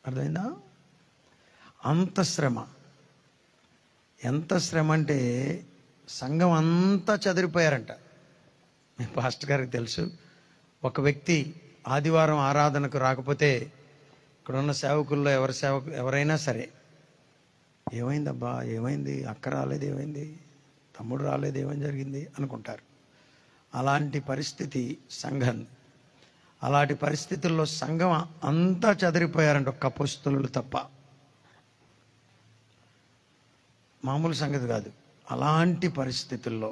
అర్థమైందా అంత శ్రమ ఎంత శ్రమ అంటే సంఘం అంతా చదిరిపోయారంట మీ పాస్టర్ గారికి తెలుసు ఒక వ్యక్తి ఆదివారం ఆరాధనకు రాకపోతే ఇక్కడ ఉన్న సేవకుల్లో ఎవరి సేవకు ఎవరైనా సరే ఏమైందబ్బా ఏమైంది అక్క రాలేదు ఏమైంది తమ్ముడు రాలేదు ఏమని జరిగింది అనుకుంటారు అలాంటి పరిస్థితి సంఘం అలాంటి పరిస్థితుల్లో సంఘం అంతా చదిరిపోయారంట ఒక్క పుస్తులు తప్ప మామూలు సంగతి కాదు అలాంటి పరిస్థితుల్లో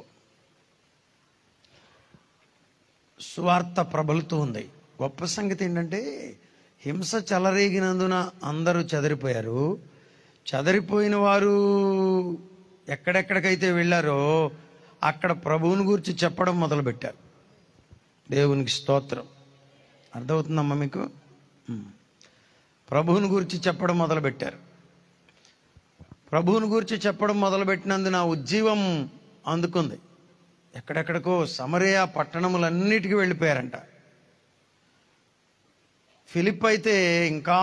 సువార్త ప్రబలుతూ ఉంది గొప్ప సంగతి ఏంటంటే హింస చెలరేగినందున అందరూ చెదరిపోయారు చెదరిపోయిన వారు ఎక్కడెక్కడికైతే వెళ్ళారో అక్కడ ప్రభువుని గురించి చెప్పడం మొదలుపెట్టారు దేవునికి స్తోత్రం అర్థమవుతుందమ్మా మీకు ఉమ్. ప్రభువుని గురించి చెప్పడం మొదలుపెట్టారు ప్రభువుని గురించి చెప్పడం మొదలుపెట్టినందున ఉజ్జీవం అందుకుంది ఎక్కడెక్కడికో సమరయ పట్టణములన్నిటికీ వెళ్ళిపోయారంట ఫిలిప్ అయితే ఇంకా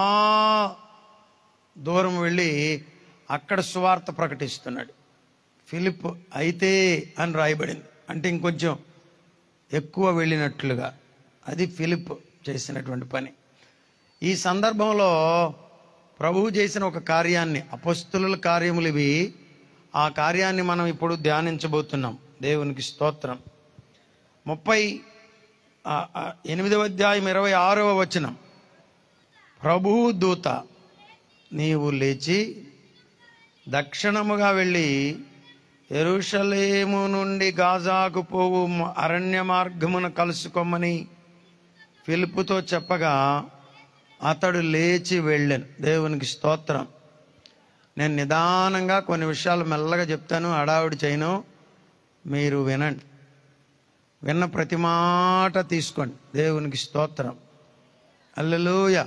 దూరం వెళ్ళి అక్కడ సువార్త ప్రకటిస్తున్నాడు ఫిలిప్ అయితే అని రాయబడింది అంటే ఇంకొంచెం ఎక్కువ వెళ్ళినట్లుగా అది ఫిలిప్ చేసినటువంటి పని ఈ సందర్భంలో ప్రభువు చేసిన ఒక కార్యాన్ని అపస్తుల కార్యములు ఇవి ఆ కార్యాన్ని మనం ఇప్పుడు ధ్యానించబోతున్నాం దేవునికి స్తోత్రం ముప్పై ఆ, ఆ, ఎనిమిదవ అధ్యాయం ఇరవై ఆరవ వచనం ప్రభువు దూత నీవు లేచి దక్షిణముగా వెళ్ళి ఎరుషలేము నుండి గాజాకు పోవు మ- అరణ్య మార్గమున కలుసుకోమని ఫిలిప్పుతో చెప్పగా అతడు లేచి వెళ్ళాను దేవునికి స్తోత్రం నేను నిదానంగా కొన్ని విషయాలు మెల్లగా చెప్తాను హడావుడి చేయను మీరు వినండి విన్న ప్రతి మాట తీసుకోండి దేవునికి స్తోత్రం అల్లెలూయ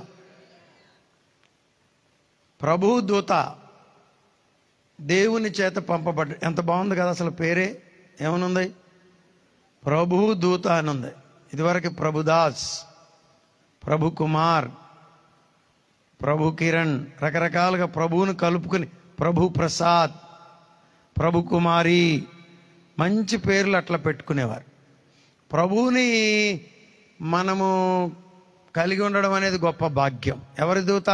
ప్రభు దూత దేవుని చేత పంపబడ్డ ఎంత బాగుంది కదా అసలు పేరే ఏమనుంది ప్రభు దూత అని ఉంది ఇదివరకు ప్రభుదాస్ ప్రభు కుమార్ ప్రభు కిరణ్ రకరకాలుగా ప్రభువును కలుపుకుని ప్రభు ప్రసాద్ ప్రభు కుమారి మంచి పేర్లు అట్లా పెట్టుకునేవారు ప్రభువుని మనము కలిగి ఉండడం అనేది గొప్ప భాగ్యం ఎవరి దూత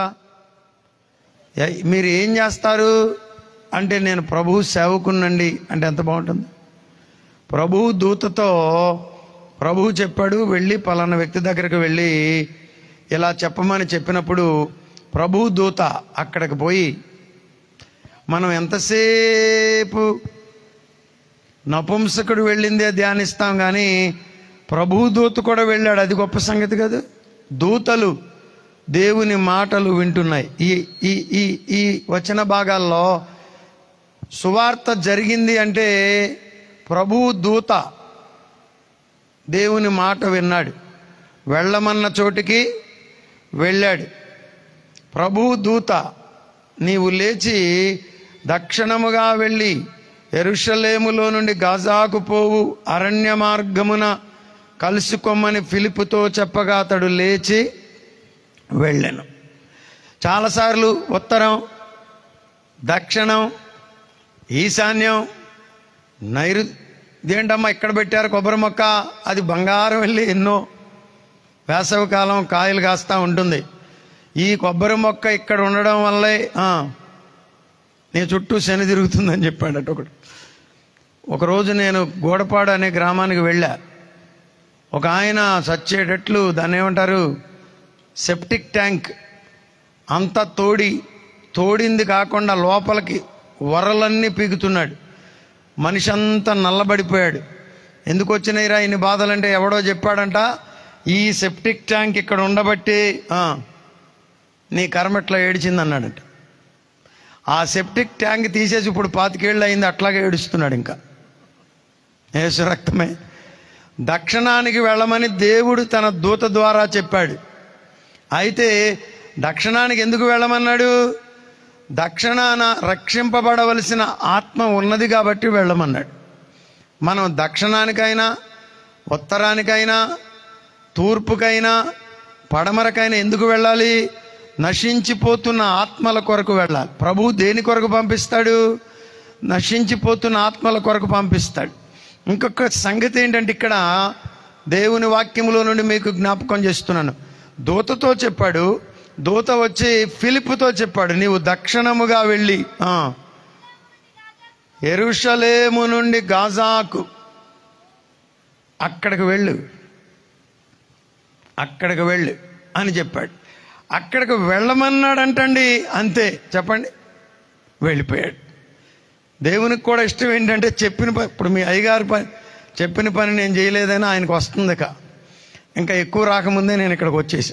ఎ- మీరు ఏం చేస్తారు అంటే నేను ప్రభు సేవకున్నండి అంటే ఎంత బాగుంటుంది ప్రభు దూతతో ప్రభువు చెప్పాడు వెళ్ళి పలానా వ్యక్తి దగ్గరకు వెళ్ళి ఇలా చెప్పమని చెప్పినప్పుడు ప్రభు దూత అక్కడికి పోయి మనం ఎంతసేపు నపుంసకుడు వెళ్ళిందే ధ్యానిస్తాం కానీ ప్రభు దూత కూడా వెళ్ళాడు అది గొప్ప సంగతి కదా దూతలు దేవుని మాటలు వింటున్నాయి ఈ ఈ ఈ ఈ వచన భాగాల్లో సువార్త జరిగింది అంటే ప్రభు దూత దేవుని మాట విన్నాడు వెళ్ళమన్న చోటికి వెళ్ళాడు ప్రభు దూత నీవు లేచి దక్షిణముగా వెళ్ళి ఎరుషలేములో నుండి గాజాకు పోవు అరణ్య మార్గమున కలుసుకోమని ఫిలిపుతో చెప్పగా అతడు లేచి వెళ్ళాను చాలాసార్లు ఉత్తరం దక్షిణం ఈశాన్యం నైరు ఇదేంటమ్మా ఇక్కడ పెట్టారు కొబ్బరి మొక్క అది బంగారం వెళ్ళి ఎన్నో వేసవికాలం కాయలు కాస్తూ ఉంటుంది ఈ కొబ్బరి మొక్క ఇక్కడ ఉండడం వల్లే ఆ, నీ చుట్టూ శని తిరుగుతుందని చెప్పాడట ఒకడు ఒకరోజు నేను గోడపాడు అనే గ్రామానికి వెళ్ళా ఒక ఆయన చచ్చేటట్లు దాన్ని ఏమంటారు సెప్టిక్ ట్యాంక్ అంతా తోడి తోడింది కాకుండా లోపలికి వరలన్నీ పీకుతున్నాడు మనిషి అంతా నల్లబడిపోయాడు ఎందుకు వచ్చినాయిరా ఇన్ని బాధలంటే ఎవడో చెప్పాడంట ఈ సెప్టిక్ ట్యాంక్ ఇక్కడ ఉండబట్టి ఆ, నీ కర్మ ఎట్లా ఏడిచింది అన్నాడంట ఆ సెప్టిక్ ట్యాంక్ తీసేసి ఇప్పుడు పాతికేళ్ళు అయింది అట్లాగే ఏడుస్తున్నాడు ఇంకా యేసు రక్తమే దక్షిణానికి వెళ్ళమని దేవుడు తన దూత ద్వారా చెప్పాడు అయితే దక్షిణానికి ఎందుకు వెళ్ళమన్నాడు దక్షిణాన రక్షింపబడవలసిన ఆత్మ ఉన్నది కాబట్టి వెళ్ళమన్నాడు మనం దక్షిణానికైనా ఉత్తరానికైనా తూర్పుకైనా పడమరకైనా ఎందుకు వెళ్ళాలి నశించిపోతున్న ఆత్మల కొరకు వెళ్ళాలి ప్రభు దేని కొరకు పంపిస్తాడు నశించిపోతున్న ఆత్మల కొరకు పంపిస్తాడు ఇంకొక సంగతి ఏంటంటే ఇక్కడ దేవుని వాక్యములో నుండి మీకు జ్ఞాపకం చేస్తున్నాను దూతతో చెప్పాడు దూత వచ్చి ఫిలిప్పుతో చెప్పాడు నీవు దక్షిణముగా వెళ్ళి ఆ, ఎరుషలేము నుండి గాజాకు అక్కడికి వెళ్ళు అక్కడికి వెళ్ళు అని చెప్పాడు అక్కడికి వెళ్ళమన్నాడంటండి అంతే చెప్పండి వెళ్ళిపోయాడు దేవునికి కూడా ఇష్టం ఏంటంటే చెప్పిన పని ఇప్పుడు మీ అయ్యగారి పని చెప్పిన పని నేను చేయలేదని ఆయనకు వస్తుంది ఇక ఇంకా ఎక్కువ రాకముందే నేను ఇక్కడికి వచ్చేసా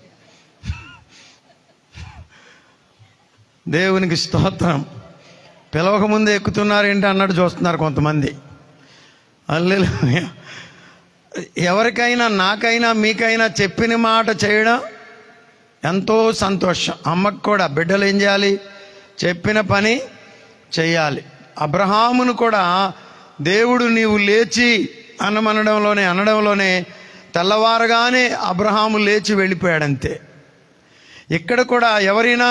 దేవునికి స్తోత్రం పిలవకముందే ఎక్కుతున్నారేంటి అన్నట్టు చూస్తున్నారు కొంతమంది అల్లెలూయా ఎవరికైనా నాకైనా మీకైనా చెప్పిన మాట చేయడం ఎంతో సంతోషం అమ్మకు కూడా బిడ్డలు ఏం చేయాలి చెప్పిన పని చేయాలి అబ్రహామును కూడా దేవుడు నీవు లేచి అనమనడంలోనే అనడంలోనే తెల్లవారగానే అబ్రహాము లేచి వెళ్ళిపోయాడంతే ఇక్కడ కూడా ఎవరైనా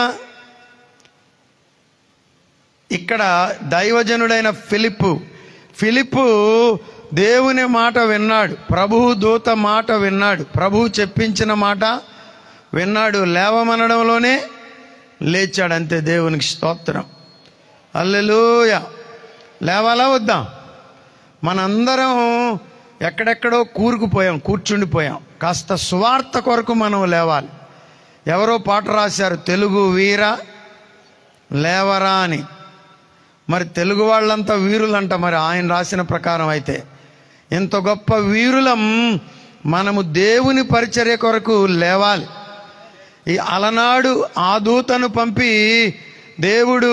ఇక్కడ దైవజనుడైన ఫిలిప్పు ఫిలిప్పు దేవుని మాట విన్నాడు ప్రభువు దూత మాట విన్నాడు ప్రభువు చెప్పించిన మాట విన్నాడు లేవమనడంలోనే లేచాడు అంతే దేవునికి స్తోత్రం అల్లెలూయ లేవాలా వద్దా మనందరం ఎక్కడెక్కడో కూరుకుపోయాం కూర్చుండిపోయాం కాస్త సువార్త కొరకు మనం లేవాలి ఎవరో పాట రాశారు తెలుగు వీర లేవరా అని మరి తెలుగు వాళ్ళంతా వీరులంట మరి ఆయన రాసిన ప్రకారం అయితే ఇంత గొప్ప వీరులం మనము దేవుని పరిచర్య కొరకు లేవాలి ఈ అలనాడు ఆ దూతను పంపి దేవుడు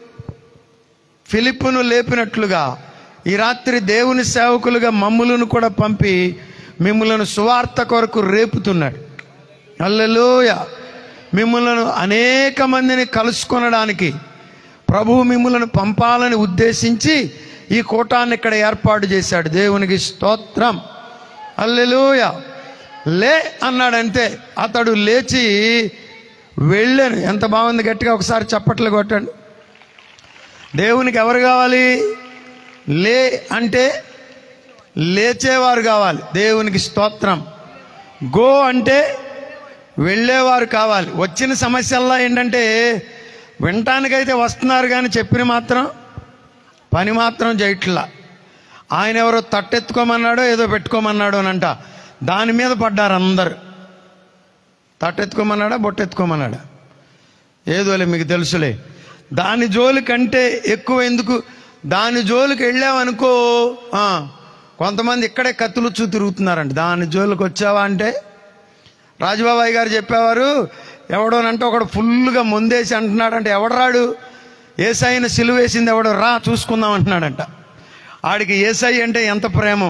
ఫిలిప్పును లేపినట్లుగా ఈ రాత్రి దేవుని సేవకులుగా మమ్ములను కూడా పంపి మిమ్మలను సువార్త కొరకు రేపుతున్నాడు అల్లెలోయ మిమ్మలను అనేక మందిని కలుసుకొనడానికి ప్రభువు మిమ్మలను పంపాలని ఉద్దేశించి ఈ కూటాన్ని ఇక్కడ ఏర్పాటు చేశాడు దేవునికి స్తోత్రం అల్లెలోయ లే అన్నాడంతే అతడు లేచి వెళ్ళాను ఎంత బాగుంది గట్టిగా ఒకసారి చప్పట్లు కొట్టండి దేవునికి ఎవరు కావాలి లే అంటే లేచేవారు కావాలి దేవునికి స్తోత్రం గో అంటే వెళ్ళేవారు కావాలి వచ్చిన సమస్యల్లో ఏంటంటే వినటానికైతే వస్తున్నారు కానీ చెప్పిన మాత్రం పని మాత్రం చేయట్లా ఆయన ఎవరో తట్టెత్తుకోమన్నాడో ఏదో పెట్టుకోమన్నాడో అనంట దాని మీద పడ్డారు అందరు తట్టెత్తుకోమన్నాడా బొట్టెత్తుకోమన్నాడా ఏదోలే మీకు తెలుసులే దాని జోలి కంటే ఎక్కువ ఎందుకు దాని జోలికి వెళ్ళామనుకో ఆ, కొంతమంది ఇక్కడే కత్తులు చూ తిరుగుతున్నారంట దాని జోలికి వచ్చావా అంటే రాజబాబాయ్ గారు చెప్పేవారు ఎవడోనంటే ఒకడు ఫుల్గా ముందేసి అంటున్నాడంటే ఎవడరాడు ఏసైన సిలువేసింది ఎవడో రా చూసుకుందాం అంటున్నాడంట ఆడికి ఏసై అంటే ఎంత ప్రేమో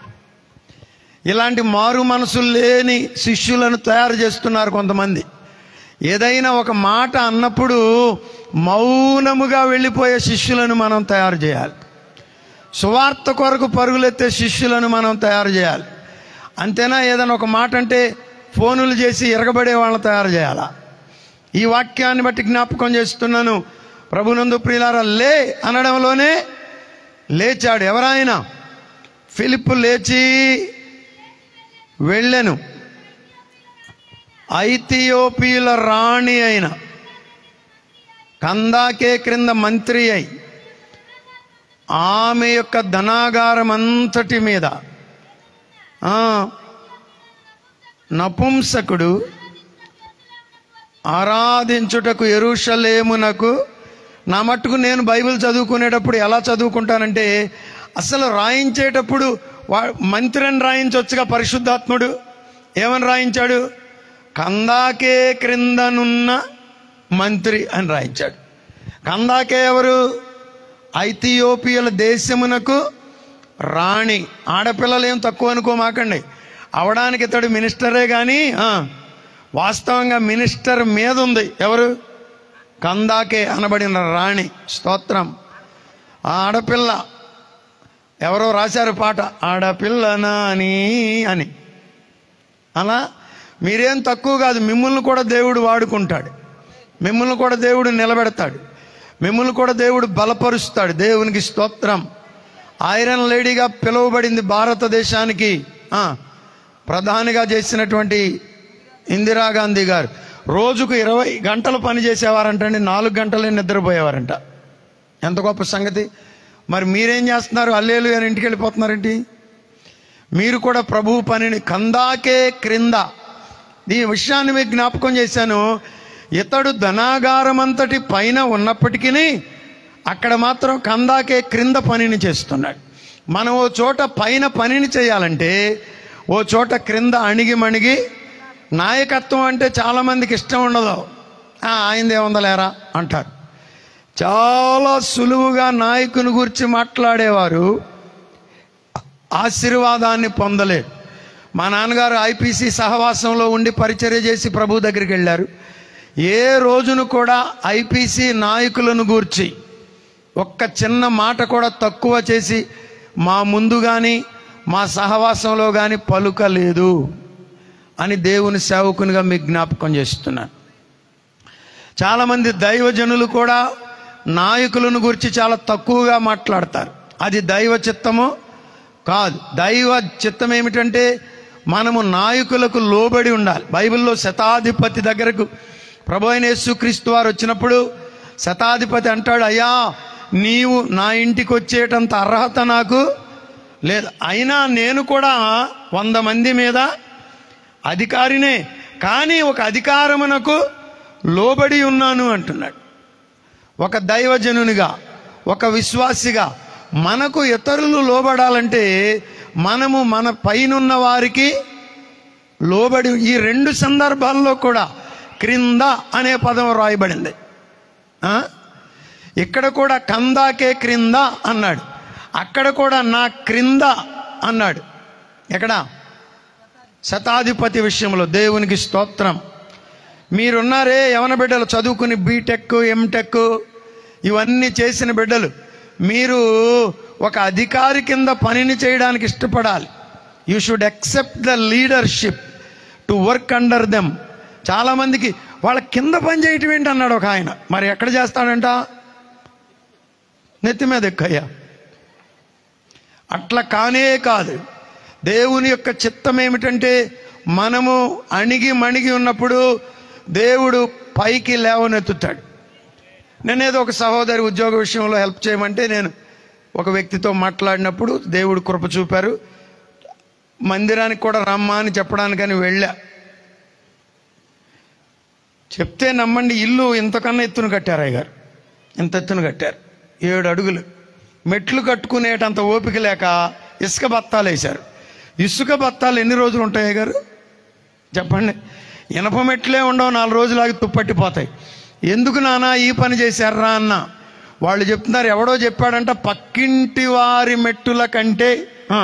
ఇలాంటి మారు మనసులు లేని శిష్యులను తయారు చేస్తున్నారు కొంతమంది ఏదైనా ఒక మాట అన్నప్పుడు మౌనముగా వెళ్ళిపోయే శిష్యులను మనం తయారు చేయాలి సువార్త కొరకు పరుగులెత్తే శిష్యులను మనం తయారు చేయాలి అంతేనా ఏదైనా ఒక మాట అంటే ఫోనులు చేసి ఎరగబడే వాళ్ళని తయారు చేయాలా ఈ వాక్యాన్ని బట్టి జ్ఞాపకం చేస్తున్నాను ప్రభునందు ప్రియులారా లే అనడంలోనే లేచాడు ఎవరాయన ఫిలిప్ లేచి వెళ్ళెను ఐథియోపియుల రాణి అయిన కందాకే క్రింద మంత్రి అయి ఆమె యొక్క ధనాగారం అంతటి మీద ఆ, నపుంసకుడు ఆరాధించుటకు ఎరుషలేమునకు నా మట్టుకు నేను బైబిల్ చదువుకునేటప్పుడు ఎలా చదువుకుంటానంటే అసలు రాయించేటప్పుడు వా మంత్రిని రాయించవచ్చుగా పరిశుద్ధాత్ముడు ఏమని రాయించాడు కందాకే క్రిందనున్న మంత్రి అని రాయించాడు కందాకే ఎవరు ఐథియోపియల దేశమునకు రాణి ఆడపిల్లలు ఏం తక్కువ అనుకోమాకండి అవడానికి ఇతడు మినిస్టరే కానీ ఆ, వాస్తవంగా మినిస్టర్ మీద ఉంది ఎవరు కందాకే అనబడిన రాణి స్తోత్రం ఆ ఆడపిల్ల ఎవరో రాశారు పాట ఆడపిల్ల నాని అని అలా మీరేం తక్కువ కాదు మిమ్మల్ని కూడా దేవుడు వాడుకుంటాడు మిమ్మల్ని కూడా దేవుడు నిలబెడతాడు మిమ్మల్ని కూడా దేవుడు బలపరుస్తాడు దేవునికి స్తోత్రం ఐరన్ లేడీగా పిలువబడింది భారతదేశానికి ఆ, ప్రధానిగా చేసినటువంటి ఇందిరాగాంధీ గారు రోజుకు ఇరవై గంటలు పని చేసేవారంటండి నాలుగు గంటలే నిద్రపోయేవారంట ఎంత గొప్ప సంగతి మరి మీరేం చేస్తున్నారు అల్లేలు అని ఇంటికి వెళ్ళిపోతున్నారేంటి మీరు కూడా ప్రభువు పనిని కందాకే క్రింద ఈ విషయాన్ని మీకు జ్ఞాపకం చేశాను ఇతడు ధనాగారం అంతటి పైన ఉన్నప్పటికీ అక్కడ మాత్రం కందాకే క్రింద పనిని చేస్తున్నాడు మనం ఓ చోట పైన పనిని చేయాలంటే ఓ చోట క్రింద అణిగి మణిగి నాయకత్వం అంటే చాలామందికి ఇష్టం ఉండదు "ఆ, ఆయనదే ఉందలేరా అంటారు చాలా సులువుగా నాయకుని గురించి మాట్లాడేవారు ఆశీర్వాదాన్ని పొందలేరు మా నాన్నగారు ఐపీసీ సహవాసంలో ఉండి పరిచర్య చేసి ప్రభు దగ్గరికి వెళ్ళారు ఏ రోజును కూడా ఐపీసీ నాయకులను గూర్చి ఒక్క చిన్న మాట కూడా తక్కువ చేసి మా ముందు కానీ మా సహవాసంలో కానీ పలుకలేదు అని దేవుని సేవకునిగా మీకు జ్ఞాపకం చేస్తున్నాను చాలామంది దైవజనులు కూడా నాయకులను గురించి చాలా తక్కువగా మాట్లాడతారు అది దైవ చిత్తము కాదు దైవ చిత్తం ఏమిటంటే మనము నాయకులకు లోబడి ఉండాలి బైబిల్లో శతాధిపతి దగ్గరకు ప్రభు అయిన యేసుక్రీస్తు వారు వచ్చినప్పుడు శతాధిపతి అంటాడు అయ్యా నీవు నా ఇంటికి వచ్చేటంత అర్హత నాకు లేదు అయినా నేను కూడా వంద మంది మీద అధికారినే కానీ ఒక అధికారమునకు లోబడి ఉన్నాను అంటున్నాడు ఒక దైవజనునిగా ఒక విశ్వాసిగా మనకు ఇతరులు లోబడాలంటే మనము మన పైనున్న వారికి లోబడి ఈ రెండు సందర్భాల్లో కూడా క్రింద అనే పదం రాయబడింది ఆ? ఇక్కడ కూడా కందాకే క్రింద అన్నాడు అక్కడ కూడా నా క్రింద అన్నాడు ఎక్కడ శతాధిపతి విషయంలో దేవునికి స్తోత్రం మీరున్నారే యవన బిడ్డలు చదువుకుని బీటెక్ ఎంటెక్ ఇవన్నీ చేసిన బిడ్డలు మీరు ఒక అధికారి కింద పనిని చేయడానికి ఇష్టపడాలి you should accept the leadership to work under them చాలామందికి వాళ్ళ కింద పని చేయటం ఏంటి అన్నాడు ఒక ఆయన మరి ఎక్కడ చేస్తాడంట నెత్తి మీద ఎక్కయ్యా అట్లా కానే కాదు దేవుని యొక్క చిత్తం ఏమిటంటే మనము అణిగి మణిగి ఉన్నప్పుడు దేవుడు పైకి లేవనెత్తుతాడు నేనేదో ఒక సహోదరి ఉద్యోగ విషయంలో హెల్ప్ చేయమంటే నేను ఒక వ్యక్తితో మాట్లాడినప్పుడు దేవుడు కృప చూపారు మందిరానికి కూడా రమ్మా అని చెప్పడానికని వెళ్ళా చెప్తే నమ్మండి ఇల్లు ఇంతకన్నా ఎత్తున కట్టారు అయ్య గారు ఇంత ఎత్తున కట్టారు ఏడు అడుగులు మెట్లు కట్టుకునేటంత ఓపిక లేక ఇసుక బత్తాలు వేశారు ఇసుక బత్తాలు ఎన్ని రోజులు ఉంటాయి అయ్య గారు చెప్పండి ఇనప మెట్లే ఉండవు నాలుగు రోజులాగి తుప్పట్టిపోతాయి ఎందుకు నానా ఈ పని చేశారా అన్న వాళ్ళు చెప్తున్నారు ఎవడో చెప్పాడంట పక్కింటి వారి మెట్టుల కంటే ఆ.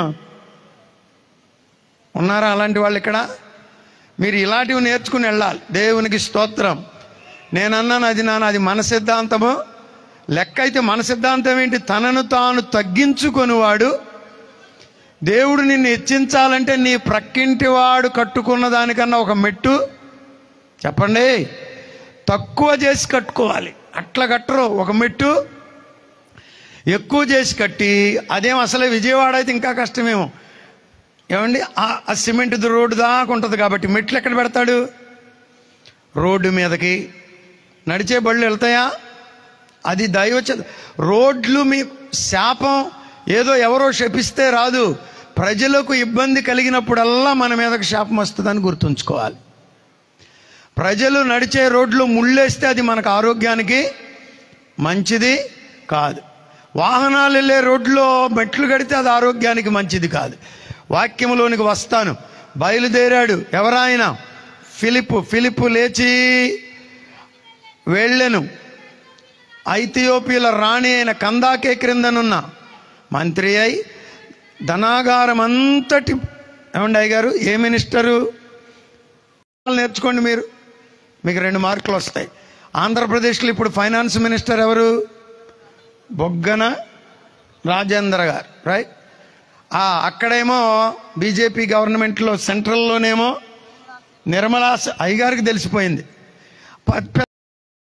ఉన్నారా అలాంటి వాళ్ళు ఇక్కడ మీరు ఇలాంటివి నేర్చుకుని వెళ్ళాలి దేవునికి స్తోత్రం నేను అన్నాను అది నాన్న అది మన సిద్ధాంతము లెక్క అయితే మన సిద్ధాంతం ఏంటి తనను తాను తగ్గించుకొనివాడు దేవుడు నిన్ను హెచ్చించాలంటే నీ ప్రక్కింటి వాడు కట్టుకున్న దానికన్నా ఒక మెట్టు చెప్పండి తక్కువ చేసి కట్టుకోవాలి అట్లా కట్టరు ఒక మెట్టు ఎక్కువ చేసి కట్టి అదేం అసలే విజయవాడ అయితే ఇంకా కష్టమేమో ఏమండి ఆ- ఆ సిమెంట్ రోడ్డు దాకా ఉంటుంది కాబట్టి మెట్లు ఎక్కడ పెడతాడు రోడ్డు మీదకి నడిచే బళ్ళు వెళ్తాయా అది దైవ చ- రోడ్లు మీ శాపం ఏదో ఎవరో శపిస్తే రాదు ప్రజలకు ఇబ్బంది కలిగినప్పుడల్లా మన మీదకి శాపం వస్తుందని గుర్తుంచుకోవాలి ప్రజలు నడిచే రోడ్లు ముళ్ళేస్తే అది మనకు ఆరోగ్యానికి మంచిది కాదు వాహనాలు వెళ్ళే రోడ్లో మెట్లు కడితే అది ఆరోగ్యానికి మంచిది కాదు వాక్యములోనికి వస్తాను బయలుదేరాడు ఎవరాయన ఫిలిప్ ఫిలిప్ లేచి వెళ్ళెను ఐథియోపియల రాణి అయిన కందాకే క్రిందనున్న మంత్రి అయి ధనాగారం అంతటి ఏమండి అయ్య గారు ఏ మినిస్టరు నేర్చుకోండి మీరు మీకు రెండు మార్కులు వస్తాయి ఆంధ్రప్రదేశ్లో ఇప్పుడు ఫైనాన్స్ మినిస్టర్ ఎవరు బొగ్గన రాజేంద్ర గారు రైట్ ఆ, అక్కడేమో బీజేపీ గవర్నమెంట్లో సెంట్రల్లోనేమో నిర్మలా స- అయ్యగారికి తెలిసిపోయింది ప-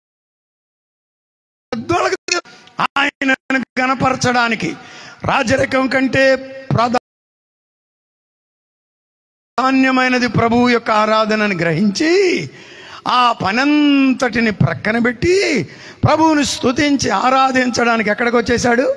ఆయనను గణపరచడానికి రాజరికం కంటే ప్రాధాన్యమైనది ప్రభువు యొక్క ఆరాధనని గ్రహించి ఆ పనంతటిని ప్రక్కన పెట్టి ప్రభువుని స్తుతించి ఆరాధించడానికి ఎక్కడికి వచ్చేశాడు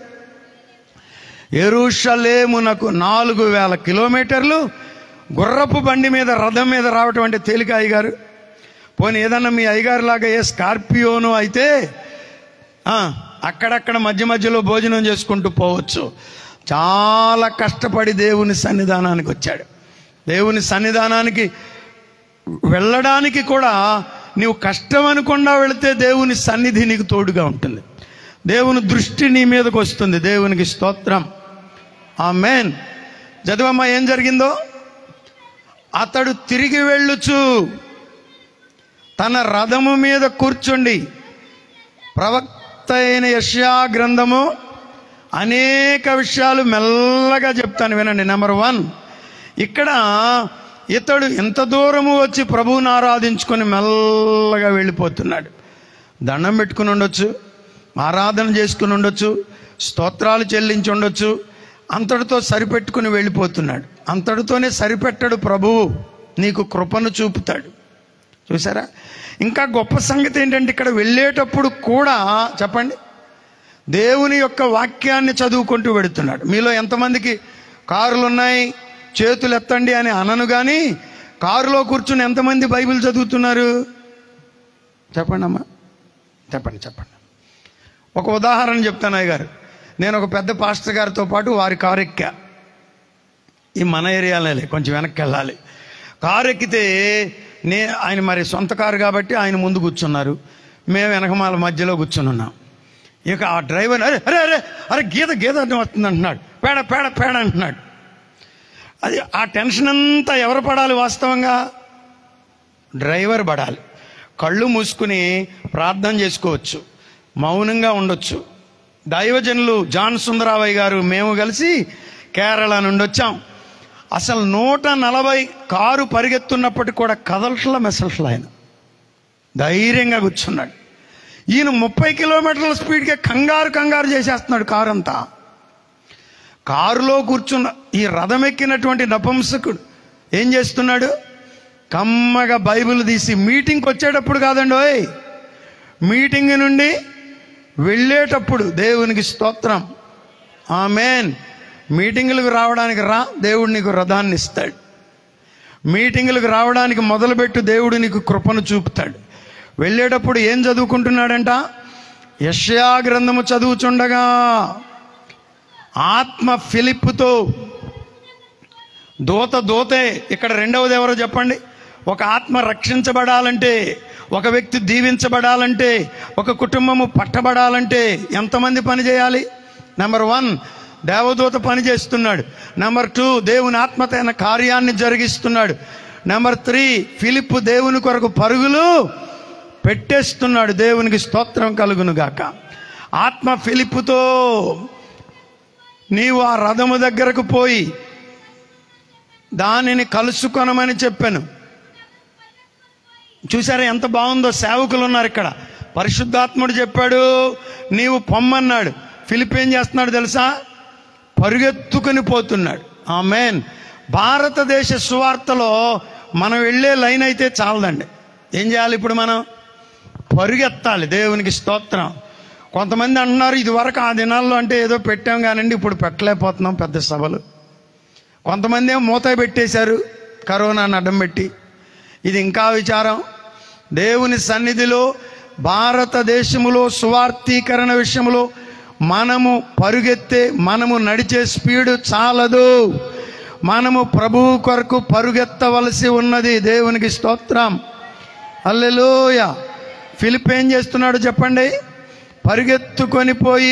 ఎరుషలేమునకు నాలుగు వేల కిలోమీటర్లు గుర్రపు బండి మీద రథం మీద రావటం అంటే తేలిక అయ్యగారు పోనీ ఏదన్నా మీ అయ్యగారు లాగా ఏ స్కార్పియోను అయితే ఆ, అక్కడక్కడ మధ్య మధ్యలో భోజనం చేసుకుంటూ పోవచ్చు చాలా కష్టపడి దేవుని సన్నిధానానికి వచ్చాడు దేవుని సన్నిధానానికి వెళ్ళడానికి కూడా నీవు కష్టం అనకుండా వెళితే దేవుని సన్నిధి నీకు తోడుగా ఉంటుంది దేవుని దృష్టి నీ మీదకి వస్తుంది దేవునికి స్తోత్రం ఆ మేన్ చదువమ్మ ఏం జరిగిందో అతడు తిరిగి వెళ్ళుచు తన రథము మీద కూర్చుండి ప్రవక్త అయిన యష్యా గ్రంథము అనేక విషయాలు మెల్లగా చెప్తాను వినండి నెంబర్ వన్ ఇక్కడ ఇతడు ఎంత దూరము వచ్చి ప్రభువుని ఆరాధించుకొని మెల్లగా వెళ్ళిపోతున్నాడు దండం పెట్టుకుని ఉండొచ్చు ఆరాధన చేసుకుని ఉండొచ్చు స్తోత్రాలు చెల్లించి ఉండొచ్చు అంతటితో సరిపెట్టుకుని వెళ్ళిపోతున్నాడు అంతటితోనే సరిపెట్టడు ప్రభువు నీకు కృపను చూపుతాడు చూసారా ఇంకా గొప్ప సంగతి ఏంటంటే ఇక్కడ వెళ్ళేటప్పుడు కూడా చెప్పండి దేవుని యొక్క వాక్యాన్ని చదువుకుంటూ వెడుతున్నాడు మీలో ఎంతమందికి కారులు ఉన్నాయి చేతులు ఎత్తండి అని అనను కానీ కారులో కూర్చుని ఎంతమంది బైబిల్ చదువుతున్నారు చెప్పండి అమ్మా చెప్పండి చెప్పండి ఒక ఉదాహరణ చెప్తాను అయ్య గారు నేను ఒక పెద్ద పాస్టర్ గారితో పాటు వారి కారు ఎక్కా ఈ మన ఏరియాలోనే కొంచెం వెనక్కి వెళ్ళాలి కారు ఎక్కితే నే ఆయన మరి సొంత కారు కాబట్టి ఆయన ముందు కూర్చున్నారు మేము వెనకమాల మధ్యలో కూర్చుని ఉన్నాం ఇక ఆ డ్రైవర్ అరే అరే అరే అరే గీత గీత అని వస్తుంది అంటున్నాడు పేడ పేడ పేడ అంటున్నాడు అది ఆ టెన్షన్ అంతా ఎవరు పడాలి వాస్తవంగా డ్రైవర్ పడాలి కళ్ళు మూసుకుని ప్రార్థన చేసుకోవచ్చు మౌనంగా ఉండొచ్చు దైవజనులు జాన్ సుందరావయ్య గారు మేము కలిసి కేరళ నుండి వచ్చాం అసలు నూట నలభై కారు పరిగెత్తున్నప్పటికి కూడా కదలట్ల మెసలట్ల ఆయన ధైర్యంగా కూర్చున్నాడు ఈయన ముప్పై కిలోమీటర్ల స్పీడ్కే కంగారు కంగారు చేసేస్తున్నాడు కారు అంతా కారులో కూర్చున్న ఈ రథం ఎక్కినటువంటి నపుంసకుడు ఏం చేస్తున్నాడు కమ్మగా బైబిల్ తీసి మీటింగ్కి వచ్చేటప్పుడు కాదండి ఓయ్ మీటింగ్ నుండి వెళ్ళేటప్పుడు దేవునికి స్తోత్రం ఆమెన్ మీటింగులకు రావడానికి రా దేవుడు నీకు రథాన్ని ఇస్తాడు మీటింగులకు రావడానికి మొదలుపెట్టు దేవుడు నీకు కృపను చూపుతాడు వెళ్ళేటప్పుడు ఏం చదువుకుంటున్నాడంట యష్యా గ్రంథము చదువుచుండగా ఆత్మ ఫిలిప్పుతో దూత దూతే ఇక్కడ రెండవది ఎవరో చెప్పండి ఒక ఆత్మ రక్షించబడాలంటే ఒక వ్యక్తి దీవించబడాలంటే ఒక కుటుంబము పట్టబడాలంటే ఎంతమంది పని చేయాలి నెంబర్ వన్ దేవదూత పని చేస్తున్నాడు నెంబర్ టూ దేవుని ఆత్మ తన కార్యాన్ని జరిగిస్తున్నాడు నెంబర్ త్రీ ఫిలిప్ దేవుని కొరకు పరుగులు పెట్టేస్తున్నాడు దేవునికి స్తోత్రం కలుగును గాక ఆత్మ ఫిలిప్పుతో నీవు ఆ రథము దగ్గరకు పోయి దానిని కలుసుకొనమని చెప్పాను చూసారా ఎంత బాగుందో సేవకులు ఉన్నారు ఇక్కడ పరిశుద్ధాత్ముడు చెప్పాడు నీవు పొమ్మన్నాడు ఫిలిప్ ఏం చేస్తున్నాడు తెలుసా పరుగెత్తుకుని పోతున్నాడు ఆ మెయిన్ భారతదేశ సువార్తలో మనం వెళ్ళే లైన్ అయితే చాలదండి ఏం చేయాలి ఇప్పుడు మనం పరుగెత్తాలి దేవునికి స్తోత్రం కొంతమంది అంటున్నారు ఇది వరకు ఆ దినాల్లో అంటే ఏదో పెట్టాం కానండి ఇప్పుడు పెట్టలేకపోతున్నాం పెద్ద సభలు కొంతమంది ఏమో మూత పెట్టేశారు కరోనాను అడ్డం పెట్టి ఇది ఇంకా విచారం దేవుని సన్నిధిలో భారతదేశములో సువార్థీకరణ విషయంలో మనము పరుగెత్తే మనము నడిచే స్పీడు చాలదు మనము ప్రభువు కొరకు పరుగెత్తవలసి ఉన్నది దేవునికి స్తోత్రం అల్లెలోయ ఫిలిప్ ఏం చేస్తున్నాడు చెప్పండి పరిగెత్తుకొని పోయి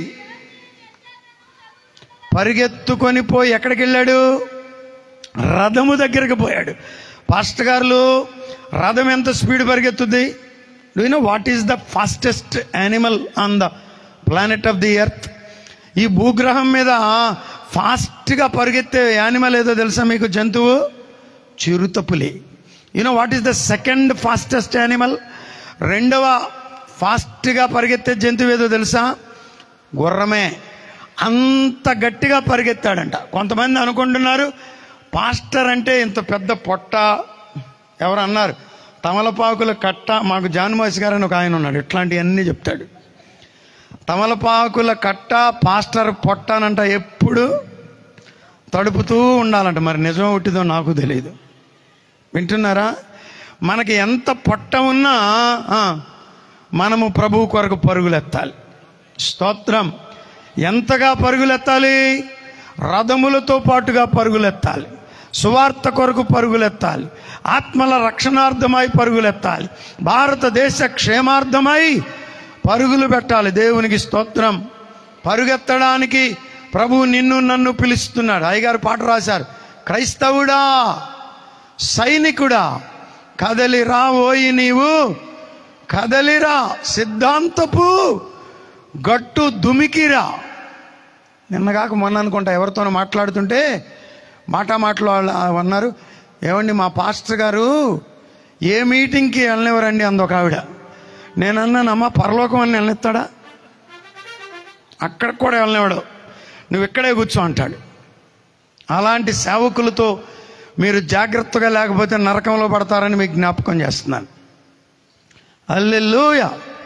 పరిగెత్తుకొని పోయి ఎక్కడికి వెళ్ళాడు రథము దగ్గరికి పోయాడు పాస్టర్ గారు రథం ఎంత స్పీడ్ పరిగెత్తుద్ది do know what is the fastest animal on the planet of the earth ఈ భూగ్రహం మీద ఫాస్ట్గా పరిగెత్తే యానిమల్ ఏదో తెలుసా మీకు జంతువు చిరుతపులి you know what is the second fastest animal రెండవ ఫాస్ట్గా పరిగెత్తే జంతువు ఏదో తెలుసా గుర్రమే అంత గట్టిగా పరిగెత్తాడంట కొంతమంది అనుకుంటున్నారు పాస్టర్ అంటే ఇంత పెద్ద పొట్ట ఎవరు అన్నారు తమలపాకుల కట్ట మాకు జాన్మాసి గారు అని ఒక ఆయన ఉన్నాడు ఇట్లాంటివన్నీ చెప్తాడు తమలపాకుల కట్ట పాస్టర్ పొట్టానంట ఎప్పుడు తడుపుతూ ఉండాలంట మరి నిజం ఒకటిదో నాకు తెలియదు వింటున్నారా మనకి ఎంత పొట్ట ఉన్నా ఆ, మనము ప్రభువు కొరకు పరుగులెత్తాలి స్తోత్రం ఎంతగా పరుగులెత్తాలి రథములతో పాటుగా పరుగులెత్తాలి సువార్త కొరకు పరుగులెత్తాలి ఆత్మల రక్షణార్థమై పరుగులెత్తాలి భారతదేశ క్షేమార్థమై పరుగులు పెట్టాలి దేవునికి స్తోత్రం పరుగెత్తడానికి ప్రభు నిన్ను నన్ను పిలుస్తున్నాడు అయ్యగారు పాట రాశారు క్రైస్తవుడా సైనికుడా కదలిరా ఓయి నీవు కదలిరా సిద్ధాంతపు గట్టు దుమికిరా నిన్నగాక మొన్న అనుకుంటా ఎవరితోనో మాట్లాడుతుంటే మాట మాటలు వాళ్ళు అన్నారు ఏమండి మా పాస్టర్ గారు ఏ మీటింగ్కి వెళ్ళనివ్వరండి అందొక ఆవిడ నేను అన్నానమ్మా పరలోకం అని వెళ్ళనిస్తాడా అక్కడికి కూడా వెళ్ళనివాడు నువ్వు ఇక్కడే కూర్చో అంటాడు అలాంటి సేవకులతో మీరు జాగ్రత్తగా లేకపోతే నరకంలో పడతారని మీకు జ్ఞాపకం చేస్తున్నాను అల్లెల్లుయ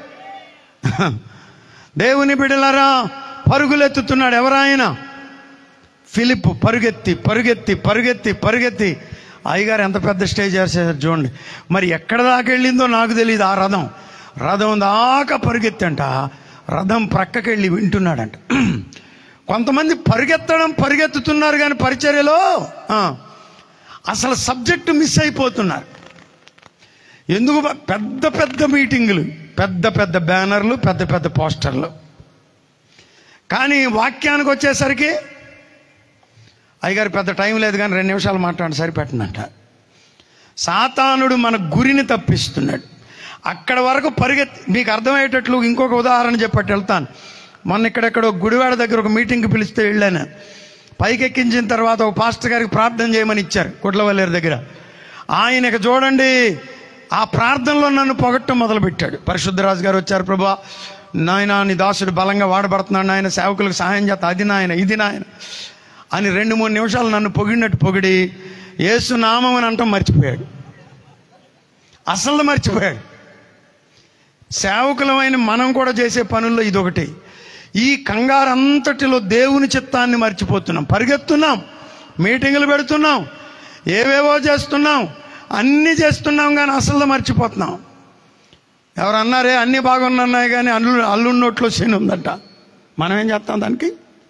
దేవుని బిడలరా పరుగులెత్తుతున్నాడు ఎవరాయన ఫిలిప్ పరుగెత్తి పరుగెత్తి పరుగెత్తి పరుగెత్తి అయ్యగారు ఎంత పెద్ద స్టేజ్ చేశారు చూడండి మరి ఎక్కడ దాకా వెళ్ళిందో నాకు తెలియదు ఆ రథం రథం దాకా పరుగెత్తంట రథం ప్రక్కకి వెళ్ళి వింటున్నాడంట కొంతమంది పరుగెత్తడం పరిగెత్తుతున్నారు కానీ పరిచర్యలో ఆ, అసలు సబ్జెక్టు మిస్ అయిపోతున్నారు ఎందుకు బ- పెద్ద పెద్ద మీటింగులు పెద్ద పెద్ద బ్యానర్లు పెద్ద పెద్ద పోస్టర్లు కానీ వాక్యానికి వచ్చేసరికి అయ్యగారు పెద్ద టైం లేదు కానీ రెండు నిమిషాలు మాట్లాడి సరిపెట్టనంట సాతానుడు మన గురిని తప్పిస్తున్నాడు అక్కడ వరకు పరిగెత్తి మీకు అర్థమయ్యేటట్లు ఇంకొక ఉదాహరణ చెప్పట్టు వెళ్తాను మొన్న ఇక్కడెక్కడో గుడివాడ దగ్గర ఒక మీటింగ్కి పిలిస్తే వెళ్ళాను పైకి ఎక్కించిన తర్వాత ఒక పాస్టర్ గారికి ప్రార్థన చేయమని ఇచ్చారు కుట్లవల్లేరు దగ్గర ఆయనకు చూడండి ఆ ప్రార్థనలో నన్ను పొగట్టం మొదలుపెట్టాడు పరిశుద్ధరాజు గారు వచ్చారు ప్రభా నాయన నీ దాసుడు బలంగా వాడబడుతున్నాడు నాయన సేవకులకు సహాయం చేస్తా అది నాయన ఇది నాయన అని రెండు మూడు నిమిషాలు నన్ను పొగిడినట్టు పొగిడి యేసు నామం అని అంటాం మర్చిపోయాడు అసలు మర్చిపోయాడు సేవకులమైన మనం కూడా చేసే పనుల్లో ఇదొకటి ఈ కంగారు అంతటిలో దేవుని చిత్తాన్ని మర్చిపోతున్నాం పరిగెత్తున్నాం మీటింగులు పెడుతున్నాం ఏవేవో చేస్తున్నాం అన్నీ చేస్తున్నాం కానీ అసలు మర్చిపోతున్నాం ఎవరు అన్నారే అన్నీ బాగున్నాయి కానీ అల్లు అల్లున్నోట్లో శని ఉందంట మనం ఏం చేస్తాం దానికి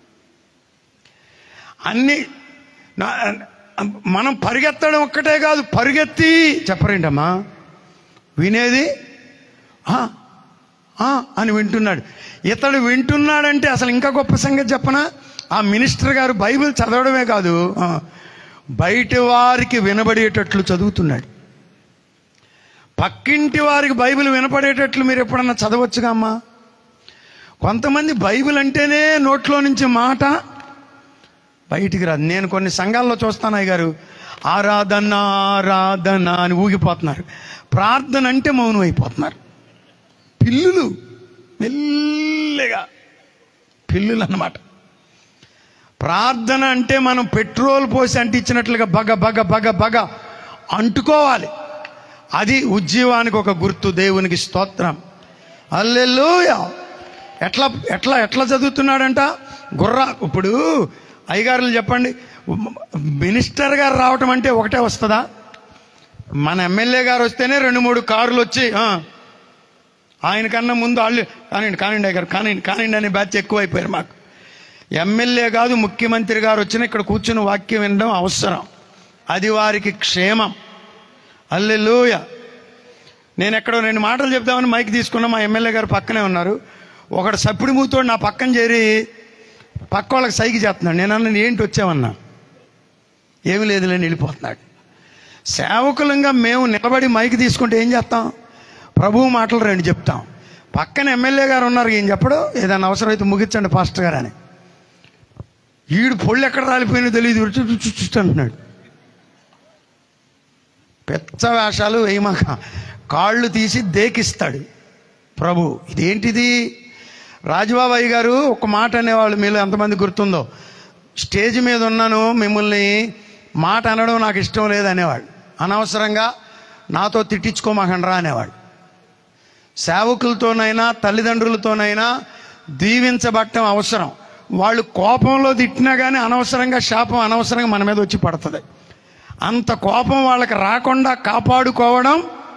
అన్ని నా- మనం పరిగెత్తడం ఒక్కటే కాదు పరిగెత్తి చెప్పరేంటమ్మా వినేది "ఆ, ఆ" అని వింటున్నాడు ఇతడు వింటున్నాడంటే అసలు ఇంకా గొప్ప సంగతి చెప్పనా ఆ మినిస్టర్ గారు బైబిల్ చదవడమే కాదు ఆ, బయటి వారికి వినబడేటట్లు చదువుతున్నాడు పక్కింటి వారికి బైబిల్ వినపడేటట్లు మీరు ఎప్పుడన్నా చదవచ్చుగా అమ్మా కొంతమంది బైబిల్ అంటేనే నోట్లో నుంచి మాట బయటికి రాదు నేను కొన్ని సంఘాల్లో చూస్తాను అయ్య గారు ఆరాధన ఆరాధన అని ఊగిపోతున్నారు ప్రార్థన అంటే మౌనం అయిపోతున్నారు పిల్లులు మెల్లిగా పిల్లులు అన్నమాట ప్రార్థన అంటే మనం పెట్రోల్ పోసి అంటించినట్లుగా బగ బగ బగ బగ అంటుకోవాలి అది ఉజ్జీవానికి ఒక గుర్తు దేవునికి స్తోత్రం అల్లెల్లుయ ఎట్లా ఎట్లా ఎట్లా చదువుతున్నాడంట గుర్ర ఇప్పుడు అయ్యగారులు చెప్పండి మినిస్టర్ గారు రావటం అంటే ఒకటే వస్తుందా మన ఎమ్మెల్యే గారు వస్తేనే రెండు మూడు కార్లు వచ్చి ఆ, ఆయన కన్నా ముందు వాళ్ళు కానివ్వండి కానివ్వండి అయ్య గారు కానివ్వండి కానివ్వండి అనే బ్యాచ్ ఎక్కువైపోయారు మాకు ఎమ్మెల్యే కాదు ముఖ్యమంత్రి గారు వచ్చిన ఇక్కడ కూర్చుని వాక్యం వినడం అవసరం అది వారికి క్షేమం అల్లెలుయ నేను ఎక్కడో రెండు మాటలు చెప్దామని మైక్ తీసుకున్నా మా ఎమ్మెల్యే గారు పక్కనే ఉన్నారు ఒకడు సప్పుడు మూతోడు నా పక్కన చేరి పక్క వాళ్ళకి సైకి చేస్తున్నాడు నేను అన్న ఏంటి వచ్చావన్నా ఏమి లేదులేని వెళ్ళిపోతున్నాడు సేవకులంగా మేము నిలబడి మైక్ తీసుకుంటే ఏం చేస్తాం ప్రభువు మాటలు రెండు చెప్తాం పక్కన ఎమ్మెల్యే గారు ఉన్నారు ఏం చెప్పడు ఏదైనా అవసరమైతే ముగించండి పాస్టర్ గారు అని ఈడు పొళ్ళు ఎక్కడ రాలిపోయినా తెలియదు చు- చు- చు- చు- అంటున్నాడు పెద్ద వేషాలు వేయమాక కాళ్ళు తీసి దేకిస్తాడు ప్రభు ఇదేంటిది రాజబాబాయి గారు ఒక మాట అనేవాళ్ళు మీలో ఎంతమంది గుర్తుందో స్టేజ్ మీద ఉన్నాను మిమ్మల్ని మాట అనడం నాకు ఇష్టం లేదు అనేవాడు అనవసరంగా నాతో తిట్టించుకోమాకండ్రా అనేవాడు సేవకులతోనైనా తల్లిదండ్రులతోనైనా దీవించబట్టం అవసరం వాళ్ళు కోపంలో తిట్టినా కానీ అనవసరంగా శాపం అనవసరంగా మన మీద వచ్చి పడుతుంది అంత కోపం వాళ్ళకి రాకుండా కాపాడుకోవడం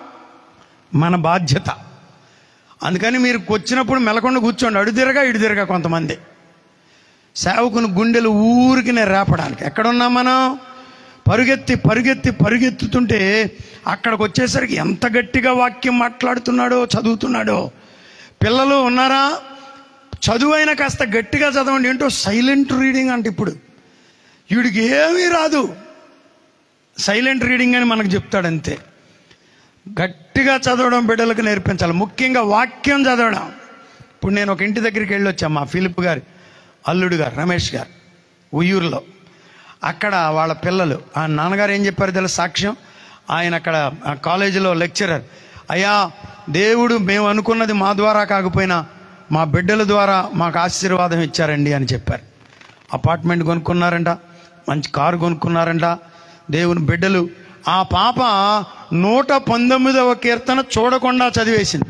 మన బాధ్యత అందుకని మీరు వచ్చినప్పుడు మెలకొండ కూర్చోండి అడు తిరగా ఇడు తిరగా కొంతమంది సేవకుని గుండెలు ఊరికి రేపడానికి ఎక్కడున్నాం మనం పరుగెత్తి పరుగెత్తి పరుగెత్తుతుంటే అక్కడికి వచ్చేసరికి ఎంత గట్టిగా వాక్యం మాట్లాడుతున్నాడో చదువుతున్నాడో పిల్లలు ఉన్నారా చదువైనా కాస్త గట్టిగా చదవండి ఏంటో సైలెంట్ రీడింగ్ అంటే ఇప్పుడు వీడికి ఏమీ రాదు సైలెంట్ రీడింగ్ అని మనకు చెప్తాడు అంతే గట్టిగా చదవడం బిడ్డలకు నేర్పించాలి ముఖ్యంగా వాక్యం చదవడం ఇప్పుడు నేను ఒక ఇంటి దగ్గరికి వెళ్ళి వచ్చా మా ఫిలిప్ గారి అల్లుడు గారు రమేష్ గారు ఉయ్యూరులో అక్కడ వాళ్ళ పిల్లలు ఆ నాన్నగారు ఏం చెప్పారు తెలుసు సాక్ష్యం ఆయన అక్కడ ఆ కాలేజీలో లెక్చరర్ అయ్యా దేవుడు మేము అనుకున్నది మా ద్వారా కాకపోయినా మా బిడ్డల ద్వారా మాకు ఆశీర్వాదం ఇచ్చారండి అని చెప్పారు అపార్ట్మెంట్ కొనుక్కున్నారంట మంచి కారు కొనుక్కున్నారంట దేవుని బిడ్డలు ఆ పాప నూట పంతొమ్మిదవ కీర్తన చూడకుండా చదివేసింది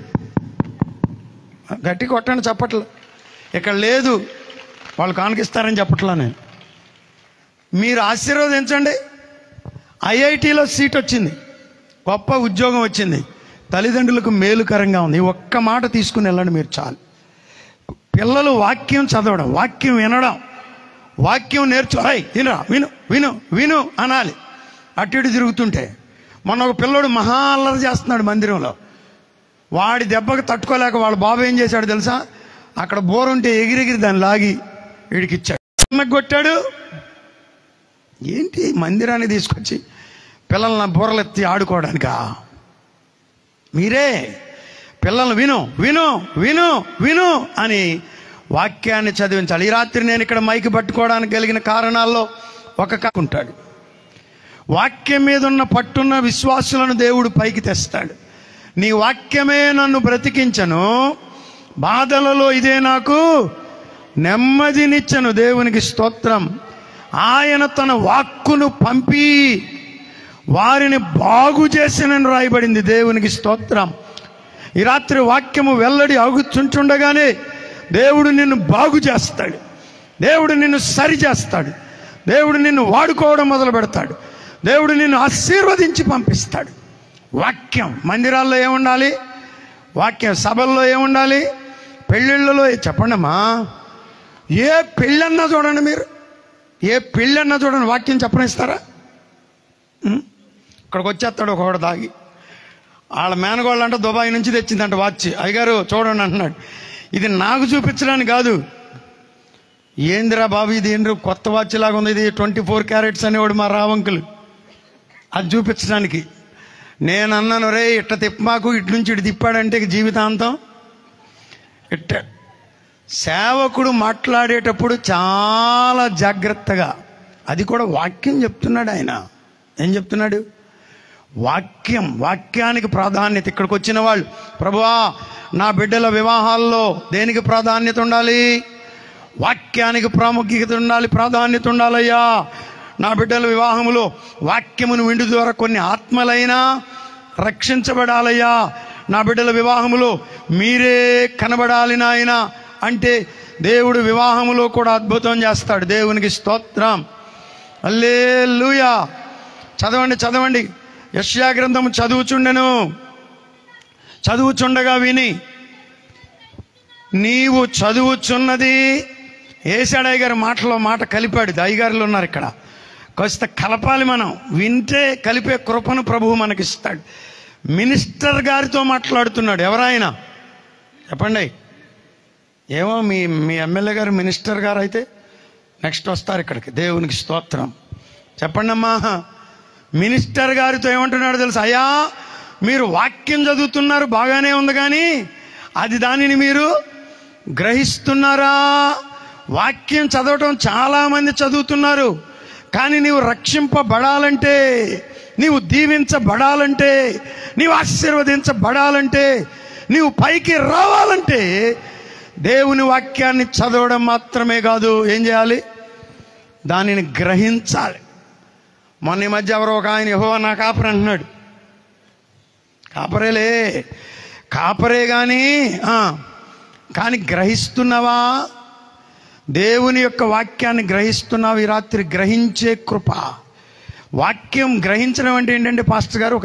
గట్టి కొట్టండి చెప్పట్లు ఇక్కడ లేదు వాళ్ళు కానికిస్తారని చెప్పట్లా నేను మీరు ఆశీర్వదించండి ఐఐటిలో సీట్ వచ్చింది గొప్ప ఉద్యోగం వచ్చింది తల్లిదండ్రులకు మేలుకరంగా ఉంది ఈ ఒక్క మాట తీసుకుని వెళ్ళండి మీరు చాలు పిల్లలు వాక్యం చదవడం వాక్యం వినడం వాక్యం నేర్చు అయ్ వినరా విను విను విను అనాలి అటు ఇటు తిరుగుతుంటే మొన్న ఒక పిల్లోడు మహా అల్లరి చేస్తున్నాడు మందిరంలో వాడి దెబ్బకు తట్టుకోలేక వాళ్ళ బాబు ఏం చేశాడు తెలుసా అక్కడ బోర్ ఉంటే ఎగిరెగిరి దాన్ని లాగి వీడికి ఇచ్చాడు అమ్మకి కొట్టాడు ఏంటి మందిరాన్ని తీసుకొచ్చి పిల్లల్ని బుర్రలెత్తి ఆడుకోవడానికా మీరే పిల్లల్ని విను విను విను విను అని వాక్యాన్ని చదివించాలి ఈ రాత్రి నేను ఇక్కడ మైకి పట్టుకోవడానికి కలిగిన కారణాల్లో ఒక కా- ఉంటాడు వాక్యం మీద ఉన్న పట్టున్న విశ్వాసులను దేవుడు పైకి తెస్తాడు నీ వాక్యమే నన్ను బ్రతికించను బాధలలో ఇదే నాకు నెమ్మదినిచ్చను దేవునికి స్తోత్రం ఆయన తన వాక్కును పంపి వారిని బాగు చేసినని రాయబడింది దేవునికి స్తోత్రం ఈ రాత్రి వాక్యము వెల్లడి అగుచుంటుండగానే దేవుడు నిన్ను బాగు చేస్తాడు దేవుడు నిన్ను సరి చేస్తాడు దేవుడు నిన్ను వాడుకోవడం మొదలు పెడతాడు దేవుడు నిన్ను ఆశీర్వదించి పంపిస్తాడు వాక్యం మందిరాల్లో ఏముండాలి వాక్యం సభల్లో ఏముండాలి పెళ్ళిళ్ళలో చెప్పండమ్మా ఏ పెళ్ళన్నా చూడండి మీరు ఏ పెళ్ళన్నా చూడండి వాక్యం చెప్పనిస్తారా ఉం? ఇక్కడికి వచ్చేస్తాడు ఒకడు దాగి వాళ్ళ మేనగోళ్ళు అంటే దుబాయ్ నుంచి తెచ్చిందంట వాచ్ అయ్యగారు చూడండి అంటున్నాడు ఇది నాకు చూపించడానికి కాదు ఏందిరా బాబు ఇది ఏంద్ర కొత్త వాచ్ లాగా ఉంది ఇది ట్వంటీ ఫోర్ క్యారెట్స్ అనేవాడు మా రావంకులు అది చూపించడానికి నేను అన్నాను రే ఇట్ట తిప్పమాకు ఇటు నుంచి ఇటు తిప్పాడంటే ఇక జీవితాంతం ఇట్ట సేవకుడు మాట్లాడేటప్పుడు చాలా జాగ్రత్తగా అది కూడా వాక్యం చెప్తున్నాడు ఆయన ఏం చెప్తున్నాడు వాక్యం వాక్యానికి ప్రాధాన్యత ఇక్కడికి వచ్చిన వాళ్ళు ప్రభువా నా బిడ్డల వివాహాల్లో దేనికి ప్రాధాన్యత ఉండాలి వాక్యానికి ప్రాముఖ్యత ఉండాలి ప్రాధాన్యత ఉండాలయ్యా నా బిడ్డల వివాహములో వాక్యమును విండు ద్వారా కొన్ని ఆత్మలైనా రక్షించబడాలయ్యా నా బిడ్డల వివాహములో మీరే కనబడాలి నాయన అంటే దేవుడు వివాహములో కూడా అద్భుతం చేస్తాడు దేవునికి స్తోత్రం అల్లే చదవండి చదవండి యష్యా గ్రంథము చదువుచుండెను చదువుచుండగా విని నీవు చదువుచున్నది ఏసాడయ్య గారి మాటలో మాట కలిపాడు అయ్యగారులు ఉన్నారు ఇక్కడ కాస్త కలపాలి మనం వింటే కలిపే కృపను ప్రభువు మనకిస్తాడు మినిస్టర్ గారితో మాట్లాడుతున్నాడు ఎవరాయన చెప్పండి ఏమో మీ మీ ఎమ్మెల్యే గారు మినిస్టర్ గారు అయితే నెక్స్ట్ వస్తారు ఇక్కడికి దేవునికి స్తోత్రం చెప్పండి అమ్మా మినిస్టర్ గారితో ఏమంటున్నాడు తెలుసు అయ్యా మీరు వాక్యం చదువుతున్నారు బాగానే ఉంది కానీ అది దానిని మీరు గ్రహిస్తున్నారా వాక్యం చదవటం చాలామంది చదువుతున్నారు కానీ నీవు రక్షింపబడాలంటే నీవు దీవించబడాలంటే నీవు ఆశీర్వదించబడాలంటే నీవు పైకి రావాలంటే దేవుని వాక్యాన్ని చదవడం మాత్రమే కాదు ఏం చేయాలి దానిని గ్రహించాలి మొన్న ఈ మధ్య ఎవరో ఒక ఆయన యహో నా కాపరి అంటున్నాడు కాపరేలే కాపరే కానీ కానీ గ్రహిస్తున్నావా దేవుని యొక్క వాక్యాన్ని గ్రహిస్తున్నావు ఈ రాత్రి గ్రహించే కృప వాక్యం గ్రహించడం అంటే ఏంటంటే పాస్టర్ గారు ఒక